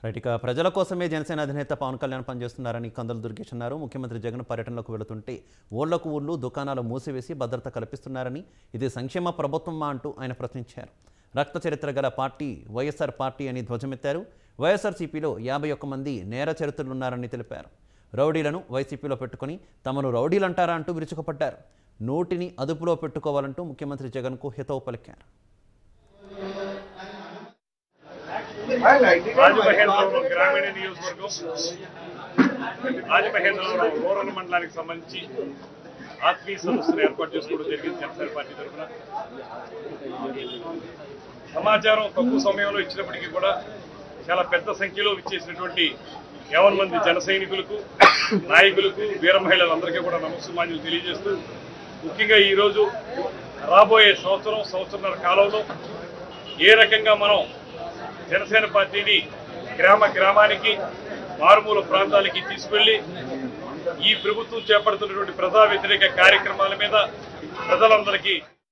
right ఇక ప్రజల కోసమే జనసేన అధినేత పవన్ కళ్యాణ్ పనిచేస్తున్నారని కందుల దుర్గేష్ అన్నారు ముఖ్యమంత్రి జగన్ పర్యటనలోకి వెళుతుంటే ఊళ్లకు ఊళ్ళు దుకాణాలు మూసివేసి భద్రత కల్పిస్తున్నారని ఇది సంక్షేమ ప్రభుత్వమా అంటూ ఆయన ప్రశ్నించారు రక్త చరిత్ర గల పార్టీ వైఎస్ఆర్ పార్టీ అని ధ్వజమెత్తారు వైఎస్ఆర్సీపీలో యాభై ఒక్క మంది నేర చరిత్రలున్నారని తెలిపారు రౌడీలను వైసీపీలో పెట్టుకొని తమను రౌడీలంటారా అంటూ విరుచుకుపడ్డారు నోటిని అదుపులో పెట్టుకోవాలంటూ ముఖ్యమంత్రి జగన్కు హితవు పలికారు రాజమహేంద్రవరం గ్రామీణ నియోజకవర్గం రాజమహేంద్రవరం రూరల్ మండలానికి సంబంధించి ఆత్మీయ సదస్సును ఏర్పాటు చేసుకోవడం జరిగింది జనసేన పార్టీ తరఫున సమాచారం తక్కువ సమయంలో ఇచ్చినప్పటికీ కూడా చాలా పెద్ద సంఖ్యలో ఇచ్చేసినటువంటి యావన్ మంది జన సైనికులకు నాయకులకు వీర మహిళలందరికీ కూడా నమస్సుమాన్యులు తెలియజేస్తూ ముఖ్యంగా ఈరోజు రాబోయే సంవత్సరం సంవత్సరంన్నర కాలంలో ఏ రకంగా మనం జనసేన పార్టీని గ్రామ గ్రామానికి మారుమూల ప్రాంతాలకి తీసుకెళ్లి ఈ ప్రభుత్వం చేపడుతున్నటువంటి ప్రజా వ్యతిరేక కార్యక్రమాల మీద ప్రజలందరికీ